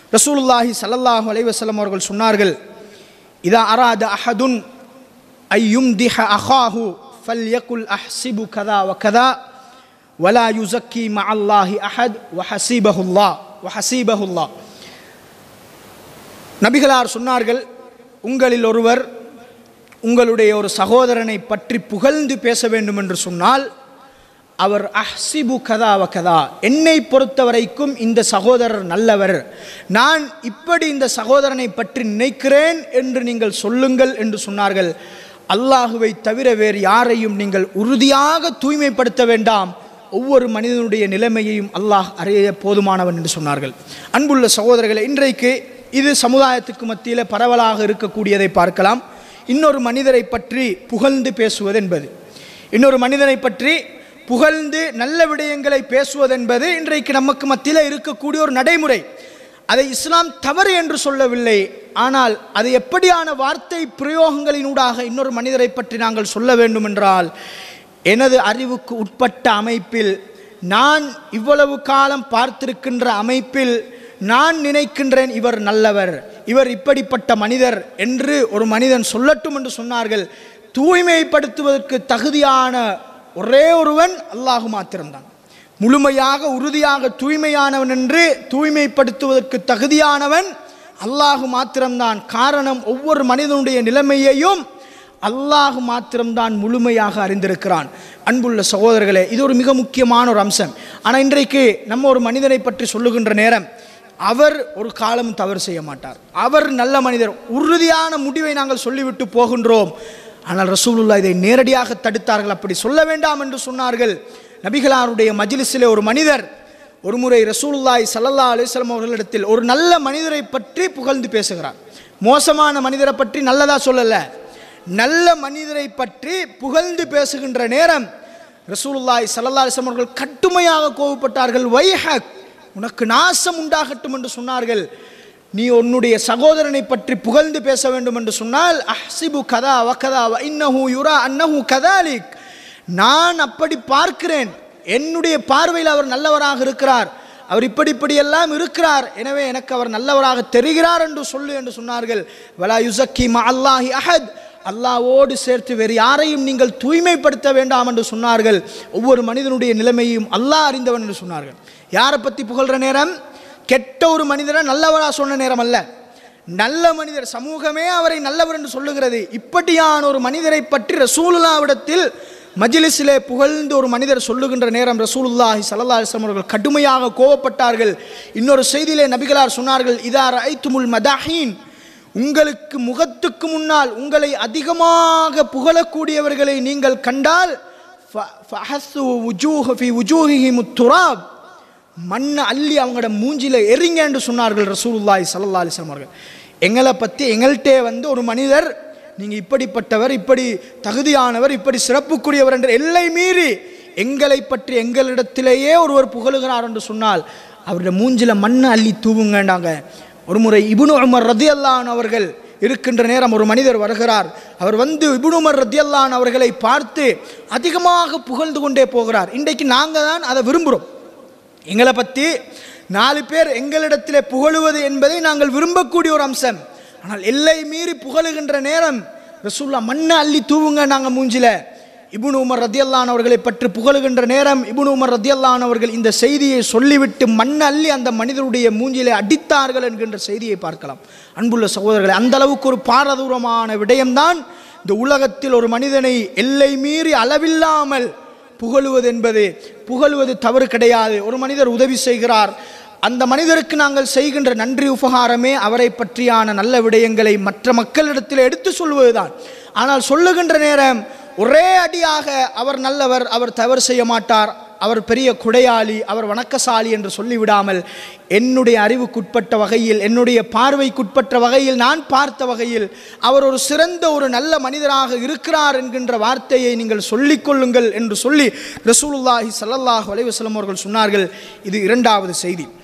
ரசூலுல்லாஹி ஸல்லல்லாஹு அலைஹி வஸல்லம் அவர்கள் சொன்னார்கள் இதா அராத அஹதுன் ஐயும் திஹ அஹாஹு ஃபல்யகுல் அஹ்சிபு கதா வ கதா வலா யுசக்கி மஅல்லாஹி அஹத் வ ஹசீபஹுல்லா வ ஹசீபஹுல்லா நபிகளார் சொன்னார்கள் உங்களில் ஒருவர் உங்களுடைய ஒரு சகோதரனை பற்றி புகழ்ந்து பேச வேண்டும் என்று சொன்னால் அவர் அஹ்சிபு கதா வ கதா என்னை பொறுத்தவரைக்கும் இந்த சகோதரர் நல்லவர் நான் இப்படி இந்த சகோதரனை பற்றி நினைக்கிறேன் என்று நீங்கள் சொல்லுங்கள் என்று சொன்னார்கள் அல்லாஹுவை தவிர வேறு யாரையும் நீங்கள் உறுதியாக தூய்மைப்படுத்த வேண்டாம் ஒவ்வொரு மனிதனுடைய நிலைமையையும் அல்லாஹ் அறிய போதுமானவன் என்று சொன்னார்கள் அன்புள்ள சகோதரர்களை இன்றைக்கு இது சமுதாயத்துக்கு மத்தியில் பரவலாக இருக்கக்கூடியதை பார்க்கலாம் இன்னொரு மனிதரை பற்றி புகழ்ந்து பேசுவது என்பது இன்னொரு மனிதனை பற்றி புகழ்ந்து நல்ல விடயங்களை பேசுவதென்பது இன்றைக்கு நமக்கு மத்தியில் இருக்கக்கூடிய ஒரு நடைமுறை அதை இஸ்லாம் தவறு என்று சொல்லவில்லை ஆனால் அது எப்படியான வார்த்தை பிரயோகங்களினூடாக இன்னொரு மனிதரை பற்றி நாங்கள் சொல்ல வேண்டும் என்றால் எனது அறிவுக்கு உட்பட்ட அமைப்பில் நான் இவ்வளவு காலம் பார்த்திருக்கின்ற அமைப்பில் நான் நினைக்கின்றேன் இவர் நல்லவர் இவர் இப்படிப்பட்ட மனிதர் என்று ஒரு மனிதன் சொல்லட்டும் என்று சொன்னார்கள் தூய்மைப்படுத்துவதற்கு தகுதியான ஒரே ஒருவன் அல்லாஹு மாத்திரம்தான் முழுமையாக உறுதியாக தூய்மையானவன் என்று தூய்மைப்படுத்துவதற்கு தகுதியானவன் அல்லாஹு மாத்திரம்தான் காரணம் ஒவ்வொரு மனிதனுடைய நிலைமையையும் அல்லாஹு மாத்திரம்தான் முழுமையாக அறிந்திருக்கிறான் அன்புள்ள சகோதரர்களே இது ஒரு மிக முக்கியமான ஒரு அம்சம் ஆனால் இன்றைக்கு நம்ம ஒரு மனிதனை பற்றி சொல்லுகின்ற நேரம் அவர் ஒரு காலமும் தவறு செய்ய மாட்டார் அவர் நல்ல மனிதர் உறுதியான முடிவை நாங்கள் சொல்லிவிட்டு போகின்றோம் ஆனால் ரசூலுல்லா இதை நேரடியாக தடுத்தார்கள் அப்படி சொல்ல வேண்டாம் என்று சொன்னார்கள் நபிகளாருடைய மஜ்லிஸிலே ஒரு மனிதர் ஒருமுறை ரசூலுல்லாய் சல்லல்லா அலிஸ்லாம் அவர்களிடத்தில் ஒரு நல்ல மனிதரை பற்றி புகழ்ந்து பேசுகிறார் மோசமான மனிதரை பற்றி நல்லதா சொல்லலை நல்ல மனிதரை பற்றி புகழ்ந்து பேசுகின்ற நேரம் ரசூலுல்லாய் சல்லல்லா அலிஸ்லாம் அவர்கள் கட்டுமையாக கோவப்பட்டார்கள் வைஹக் உனக்கு நாசம் உண்டாகட்டும் என்று சொன்னார்கள் நீ உன்னுடைய சகோதரனை பற்றி புகழ்ந்து பேச வேண்டும் என்று சொன்னால் அஹ்சிபு கதா வகதா வ இன்னஹு யுரா அன்னஹு கதாலிக் நான் அப்படி பார்க்கிறேன் என்னுடைய பார்வையில் அவர் நல்லவராக இருக்கிறார் அவர் இப்படி இப்படியெல்லாம் இருக்கிறார் எனவே எனக்கு அவர் நல்லவராக தெரிகிறார் என்று சொல்லு என்று சொன்னார்கள் வலா யுசக்கி மா அல்லாஹி அஹத் அல்லாவோடு சேர்த்து வேறு யாரையும் நீங்கள் தூய்மைப்படுத்த வேண்டாம் என்று சொன்னார்கள் ஒவ்வொரு மனிதனுடைய நிலைமையும் அல்லாஹ் அறிந்தவன் என்று சொன்னார்கள் யாரை பற்றி புகழ்கிற நேரம் கெட்ட ஒரு மனிதரை நல்லவரா சொன்ன நேரம் அல்ல நல்ல மனிதர் சமூகமே அவரை நல்லவர் என்று சொல்லுகிறது இப்படியான ஒரு மனிதரை பற்றி ரசூலுல்லாவிடத்தில் மஜ்லிஸிலே புகழ்ந்து ஒரு மனிதர் சொல்லுகின்ற நேரம் ரசூலுல்லாஹி சல்லா அலிஸ்லாம் அவர்கள் கடுமையாக கோவப்பட்டார்கள் இன்னொரு செய்தியிலே நபிகளார் சொன்னார்கள் இதார் ஐத்துமுல் மதாஹீன் உங்களுக்கு முகத்துக்கு முன்னால் உங்களை அதிகமாக புகழக்கூடியவர்களை நீங்கள் கண்டால் துராப் மண்ணை அள்ளி அவங்களோட மூஞ்சில எரிங்க என்று சொன்னார்கள் ரசூலுல்லாய் சல்லா அலிஸ்லாம் அவர்கள் எங்களை பற்றி எங்கள்கிட்டே வந்து ஒரு மனிதர் நீங்கள் இப்படிப்பட்டவர் இப்படி தகுதியானவர் இப்படி சிறப்புக்குரியவர் என்று எல்லை மீறி எங்களை பற்றி எங்களிடத்திலேயே ஒருவர் புகழுகிறார் என்று சொன்னால் அவருடைய மூஞ்சில மண்ணை அள்ளி தூவுங்கண்டாங்க ஒரு முறை இபுனு உமர் ரதி அல்லான் அவர்கள் இருக்கின்ற நேரம் ஒரு மனிதர் வருகிறார் அவர் வந்து இபுனு உமர் ரதி அல்லான் அவர்களை பார்த்து அதிகமாக புகழ்ந்து கொண்டே போகிறார் இன்றைக்கு நாங்கள் தான் அதை விரும்புகிறோம் எங்களை பற்றி நாலு பேர் எங்களிடத்தில் புகழுவது என்பதை நாங்கள் விரும்பக்கூடிய ஒரு அம்சம் ஆனால் எல்லை மீறி புகழுகின்ற நேரம் ரசூல்லா மண்ணை அள்ளி தூவுங்க நாங்கள் மூஞ்சில இபுனு உமர் ரத்தியல்லான் அவர்களை பற்றி புகழுகின்ற நேரம் இபுனு உமர் ரத்தியல்லான் அவர்கள் இந்த செய்தியை சொல்லிவிட்டு மண் அள்ளி அந்த மனிதருடைய மூஞ்சிலே அடித்தார்கள் என்கின்ற செய்தியை பார்க்கலாம் அன்புள்ள சகோதரர்களை அந்த அளவுக்கு ஒரு பாரதூரமான விடயம்தான் இந்த உலகத்தில் ஒரு மனிதனை எல்லை மீறி அளவில்லாமல் புகழுவது என்பது புகழுவது தவறு கிடையாது ஒரு மனிதர் உதவி செய்கிறார் அந்த மனிதருக்கு நாங்கள் செய்கின்ற நன்றி உபகாரமே அவரை பற்றியான நல்ல விடயங்களை மற்ற மக்களிடத்தில் எடுத்து சொல்வதுதான் ஆனால் சொல்லுகின்ற நேரம் ஒரே அடியாக அவர் நல்லவர் அவர் தவறு செய்ய மாட்டார் அவர் பெரிய குடையாளி அவர் வணக்கசாலி என்று சொல்லிவிடாமல் என்னுடைய அறிவுக்குட்பட்ட வகையில் என்னுடைய பார்வைக்குட்பட்ட வகையில் நான் பார்த்த வகையில் அவர் ஒரு சிறந்த ஒரு நல்ல மனிதராக இருக்கிறார் என்கின்ற வார்த்தையை நீங்கள் சொல்லிக் கொள்ளுங்கள் என்று சொல்லி ரசூலுல்லாஹி சல்லல்லாஹு அலைவசலம் அவர்கள் சொன்னார்கள் இது இரண்டாவது செய்தி